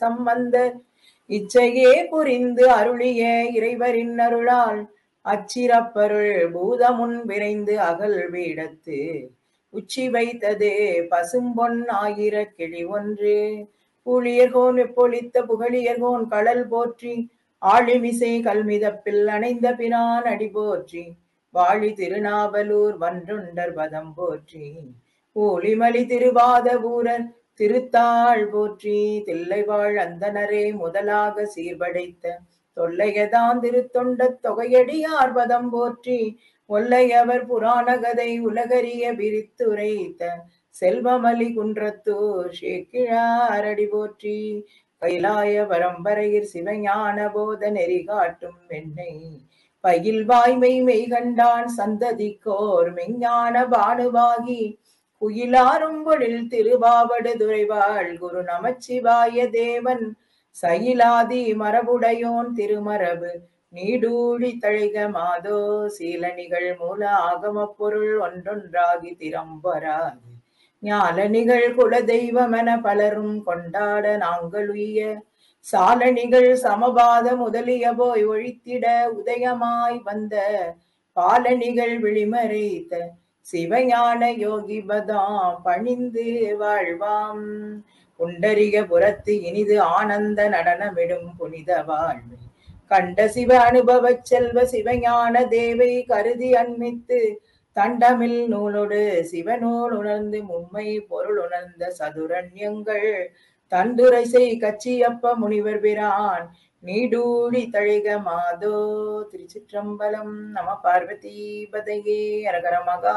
சம்பந்தர் இச்சையே புரிந்து அருளிய இறைவரின் அருளால் அச்சிறப்பருள் பூதமுன் விரைந்து அகல் வீடத்து உச்சி வைத்தது பசும்பொன் ஆகிற கிளி ஒன்று புளியர்கோன் பொலித்த புகழியர்கோன் கடல் போற்றி ஆழிமிசை கல்மிதப்பில் அணைந்த பிரான் அடி போற்றி வாழி திருநாவலூர் வன்றுண்டர் பதம் போற்றி ஊழிமலி திருவாத ஊரர் திருத்தாள் போற்றி தில்லைவாழ் அந்தனரே முதலாக சீர்படைத்த தொல்லையதான் திருத்தொண்ட தொகையடியார் பதம் போற்றி ஒல்லையவர் புராண கதை உலகறிய விரித்துரைத்த செல்வமலி குன்றத்தூர் சேக்கிழாரடி போற்றி கைலாய பரம்பரையில் சிவஞான போத நெறி காட்டும் வெண்ணை பயில் வாய்மை மெய்கண்டான் சந்ததிக்கோர் மெஞ்ஞான பானுவாகி குயிலாரும் பொழில் திருவாவடு துறைவாள் குரு நமச்சிவாய தேவன் சயிலாதி மரபுடையோன் திருமரபு நீடூழி தழிக மாதோ சீலனிகள் மூல ஆகம பொருள் ஒன்றொன்றாகி திறம்பராது ஞாலனிகள் குல தெய்வமென பலரும் கொண்டாட நாங்களுய சாலனிகள் சமபாத முதலிய போய் ஒழித்திட உதயமாய் வந்த பாலனிகள் விழிமறைத்த சிவஞான யோகி பதாம் பணிந்து வாழ்வாம் புண்டரிக புறத்து இனிது ஆனந்த நடனமிடும் புனித வாழ்வு கண்ட சிவ அனுபவ செல்வ சிவஞான தேவை கருதி அண்மித்து தண்டமில் நூலோடு சிவநூல் உணர்ந்து மும்மை பொருள் உணர்ந்த சதுரண்யங்கள் தண்டுரைசை கச்சியப்ப முனிவர் பிரான் நீடூழி தழிக மாதோ திருச்சிற்றம்பலம் நம பார்வதி பதையே அரகர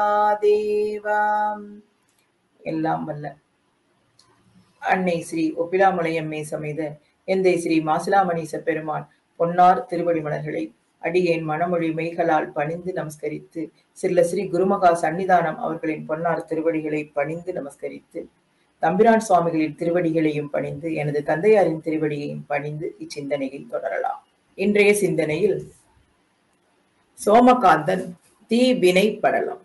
மகாதேவாம் எல்லாம் வல்ல அன்னை ஸ்ரீ ஒப்பிலாமலையம்மை சமேத எந்தை ஸ்ரீ மாசிலாமணீச பெருமான் பொன்னார் திருவடி மலர்களை அடியேன் மனமொழி மெய்களால் பணிந்து நமஸ்கரித்து சில ஸ்ரீ குருமகா சன்னிதானம் அவர்களின் பொன்னார் திருவடிகளை பணிந்து நமஸ்கரித்து தம்பிரான் சுவாமிகளின் திருவடிகளையும் பணிந்து எனது தந்தையாரின் திருவடியையும் பணிந்து இச்சிந்தனையில் தொடரலாம் இன்றைய சிந்தனையில் சோமகாந்தன் தீவினை படலம்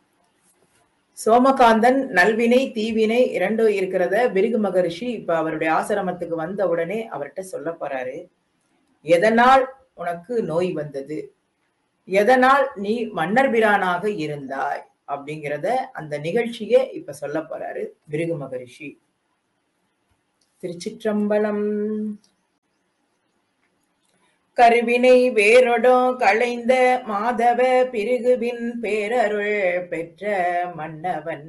சோமகாந்தன் நல்வினை தீவினை இரண்டும் இருக்கிறத பிருகு மகரிஷி இப்ப அவருடைய ஆசிரமத்துக்கு வந்த உடனே அவர்கிட்ட சொல்ல போறாரு எதனால் உனக்கு நோய் வந்தது எதனால் நீ மன்னர் பிரானாக இருந்தாய் அப்படிங்கிறத அந்த நிகழ்ச்சியை இப்ப சொல்ல போறாரு பிருகு மகரிஷி திருச்சிற்றம்பலம் கருவினை வேரொடோ களைந்த மாதவ பிருகுவின் பேரருள் பெற்ற மன்னவன்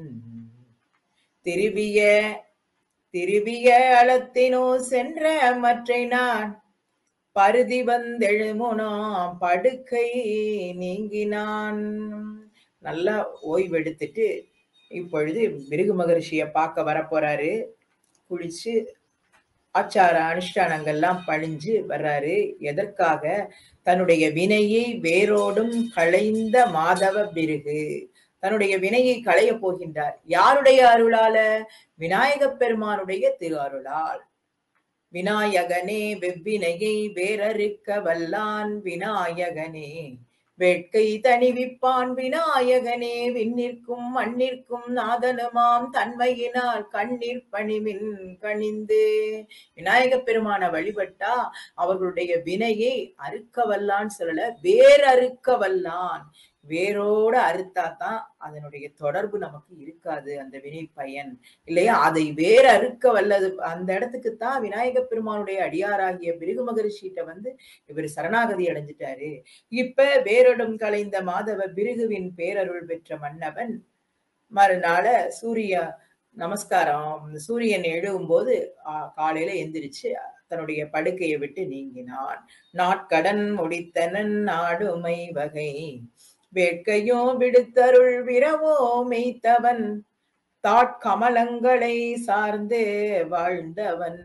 திருவிய திருவிய அளத்தினோ சென்ற மற்றை நான் பருதி வந்தெழுமுனோ படுக்கை நீங்கினான் நல்லா ஓய்வெடுத்துட்டு இப்பொழுது மிருகு மகரிஷிய பார்க்க வரப்போறாரு குளிச்சு ஆச்சார அனுஷ்டானங்கள்லாம் பழிஞ்சு வர்றாரு எதற்காக தன்னுடைய வினையை வேரோடும் களைந்த மாதவ பிருகு தன்னுடைய வினையை களைய போகின்றார் யாருடைய அருளால விநாயகப் பெருமானுடைய திரு அருளால் விநாயகனே வெவ்வினையை வேறறுக்க வல்லான் விநாயகனே வேட்கை தணிவிப்பான் விநாயகனே விண்ணிற்கும் மண்ணிற்கும் நாதனுமாம் தன்மையினால் கண்ணீர் பணிமின் கணிந்து விநாயக பெருமான வழிபட்டா அவர்களுடைய வினையை அறுக்க வல்லான்னு சொல்லல வேறறுக்க வல்லான் வேரோட அறுத்தா தான் அதனுடைய தொடர்பு நமக்கு இருக்காது அந்த வினை பயன் இல்லையா அதை வேற அறுக்க வல்லது அந்த இடத்துக்கு தான் விநாயக பெருமானுடைய அடியாராகிய பிருகு மகரிஷிட்ட வந்து இவர் சரணாகதி அடைஞ்சிட்டாரு இப்ப வேரொடும் கலைந்த மாதவ பிருகுவின் பேரருள் பெற்ற மன்னவன் மறுநாள சூரிய நமஸ்காரம் சூரியன் எழுவும் போது காலையில எந்திரிச்சு தன்னுடைய படுக்கையை விட்டு நீங்கினான் நாட்கடன் முடித்தனன் நாடுமை வகை வேட்கையோ விடுத்தருள் விரவோ மெய்த்தவன் தாட்கமலங்களை சார்ந்து வாழ்ந்தவன்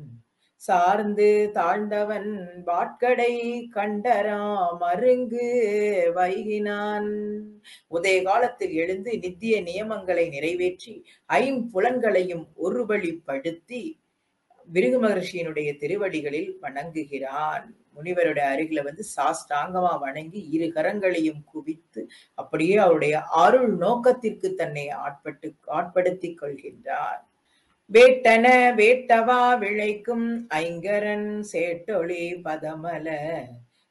சார்ந்து தாழ்ந்தவன் வாட்கடை கண்டராம் அருங்கு வைகினான் உதய காலத்தில் எழுந்து நித்திய நியமங்களை நிறைவேற்றி ஐம்புலன்களையும் ஒருவழிப்படுத்தி விருகு மகர்ஷியினுடைய திருவடிகளில் வணங்குகிறான் முனிவருடைய அருகில வந்து சாஸ்தாங்கமா வணங்கி இரு கரங்களையும் குவித்து அப்படியே அவருடைய அருள் நோக்கத்திற்கு தன்னை ஆட்பட்டு ஆட்படுத்திக் கொள்கின்றார் வேட்டன வேட்டவா விளைக்கும் ஐங்கரன் சேட்டொளி பதமல